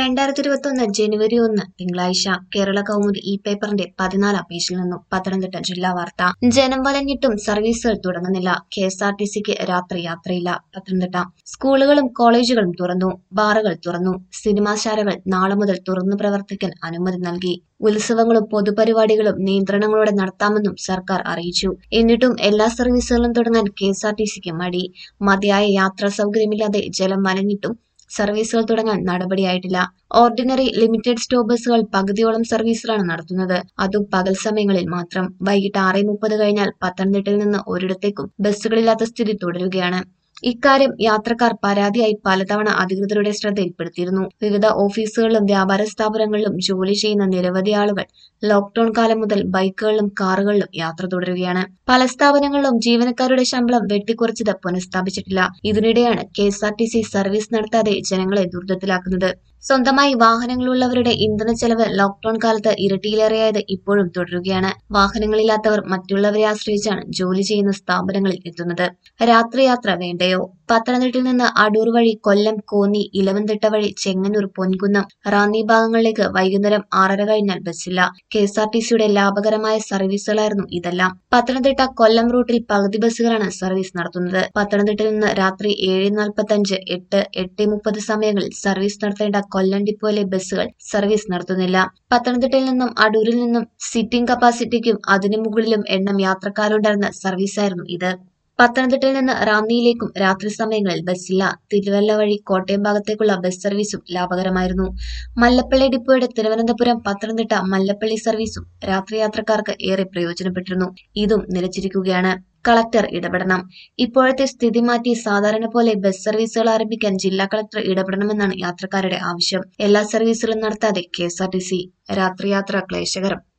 രണ്ടായിരത്തി ഇരുപത്തി ഒന്ന് ജനുവരി ഒന്ന് തിങ്കളാഴ്ച കേരള കൗമുദി ഈ പേപ്പറിന്റെ പതിനാലാം പേജിൽ നിന്നും പത്തനംതിട്ട ജില്ലാ വാർത്ത ജനം വലഞ്ഞിട്ടും സർവീസുകൾ തുടങ്ങുന്നില്ല കെ എസ് ആർ ടി സിക്ക് രാത്രി യാത്രയില്ല പത്തനംതിട്ട സ്കൂളുകളും കോളേജുകളും തുറന്നു ബാറുകൾ തുറന്നു സിനിമാശാലകൾ നാളെ മുതൽ തുറന്നു പ്രവർത്തിക്കാൻ അനുമതി നൽകി ഉത്സവങ്ങളും പൊതുപരിപാടികളും നിയന്ത്രണങ്ങളോടെ നടത്താമെന്നും സർക്കാർ അറിയിച്ചു എന്നിട്ടും എല്ലാ സർവീസുകളും തുടങ്ങാൻ കെ എസ് ആർ ടി സിക്ക് മടി മതിയായ യാത്രാ സൗകര്യമില്ലാതെ ജലം മലഞ്ഞിട്ടും സർവീസുകൾ തുടങ്ങാൻ നടപടിയായിട്ടില്ല ഓർഡിനറി ലിമിറ്റഡ് സ്റ്റോപ്പ് ബസ്സുകൾ പകുതിയോളം സർവീസുകളാണ് നടത്തുന്നത് അതും പകൽ സമയങ്ങളിൽ മാത്രം വൈകിട്ട് ആറ് മുപ്പത് കഴിഞ്ഞാൽ പത്തനംതിട്ടയിൽ നിന്ന് ഒരിടത്തേക്കും ബസ്സുകളില്ലാത്ത സ്ഥിതി തുടരുകയാണ് ഇക്കാര്യം യാത്രക്കാർ പരാതിയായി പലതവണ അധികൃതരുടെ ശ്രദ്ധയിൽപ്പെടുത്തിയിരുന്നു വിവിധ ഓഫീസുകളിലും വ്യാപാര സ്ഥാപനങ്ങളിലും ജോലി ചെയ്യുന്ന നിരവധി ആളുകൾ ലോക്ഡൌൺ കാലം മുതൽ ബൈക്കുകളിലും കാറുകളിലും യാത്ര തുടരുകയാണ് പല സ്ഥാപനങ്ങളിലും ജീവനക്കാരുടെ ശമ്പളം വെട്ടിക്കുറച്ചത് പുനഃസ്ഥാപിച്ചിട്ടില്ല ഇതിനിടെയാണ് K S R T C service നടത്താതെ ജനങ്ങളെ ദുരിതത്തിലാക്കുന്നത് സ്വന്തമായി വാഹനങ്ങളുള്ളവരുടെ ഇന്ധന ചെലവ് ലോക്ഡൌൺ കാലത്ത് ഇരട്ടിയിലേറെയായത് ഇപ്പോഴും തുടരുകയാണ് വാഹനങ്ങളില്ലാത്തവർ മറ്റുള്ളവരെ ആശ്രയിച്ചാണ് ജോലി ചെയ്യുന്ന സ്ഥാപനങ്ങളിൽ എത്തുന്നത് രാത്രി യാത്ര വേണ്ടയോ പത്തനംതിട്ടയിൽ നിന്ന് അടൂർ വഴി കൊല്ലം കോന്നി ഇലവന്തിട്ട വഴി ചെങ്ങന്നൂർ പൊൻകുന്നം റാന്നി ഭാഗങ്ങളിലേക്ക് വൈകുന്നേരം ആറര കഴിഞ്ഞാൽ ബസ്സില്ല കെ എസ് ആർ ടി സിയുടെ ലാഭകരമായ സർവീസുകളായിരുന്നു ഇതെല്ലാം പത്തനംതിട്ട കൊല്ലം റൂട്ടിൽ പകുതി ബസ്സുകളാണ് സർവീസ് നടത്തുന്നത് പത്തനംതിട്ടയിൽ നിന്ന് രാത്രി ഏഴ് നാൽപ്പത്തി അഞ്ച് എട്ട് എട്ട് മുപ്പത് സമയങ്ങളിൽ സർവീസ് നടത്തേണ്ട കൊല്ലം ഡിപ്പോയിലെ ബസ്സുകൾ സർവീസ് നടത്തുന്നില്ല പത്തനംതിട്ടയിൽ നിന്നും അടൂരിൽ നിന്നും സിറ്റിംഗ് കപ്പാസിറ്റിക്കും അതിനു മുകളിലും എണ്ണം യാത്രക്കാരുണ്ടായിരുന്ന സർവീസായിരുന്നു ഇത് പത്തനംതിട്ടയിൽ നിന്ന് റാന്നിയിലേക്കും രാത്രി സമയങ്ങളിൽ ബസ്സില്ല തിരുവല്ല വഴി കോട്ടയം ഭാഗത്തേക്കുള്ള ബസ് സർവീസും ലാഭകരമായിരുന്നു മല്ലപ്പള്ളി ഡിപ്പോയുടെ തിരുവനന്തപുരം പത്തനംതിട്ട മല്ലപ്പള്ളി സർവീസും രാത്രി യാത്രക്കാർക്ക് ഏറെ പ്രയോജനപ്പെട്ടിരുന്നു ഇതും നിലച്ചിരിക്കുകയാണ് കളക്ടർ ഇടപെടണം ഇപ്പോഴത്തെ സ്ഥിതി മാറ്റി സാധാരണ പോലെ ബസ് സർവീസുകൾ ആരംഭിക്കാൻ ജില്ലാ കളക്ടർ ഇടപെടണമെന്നാണ് യാത്രക്കാരുടെ ആവശ്യം എല്ലാ സർവീസുകളും നടത്താതെ K S R T C രാത്രിയാത്ര ക്ലേശകരം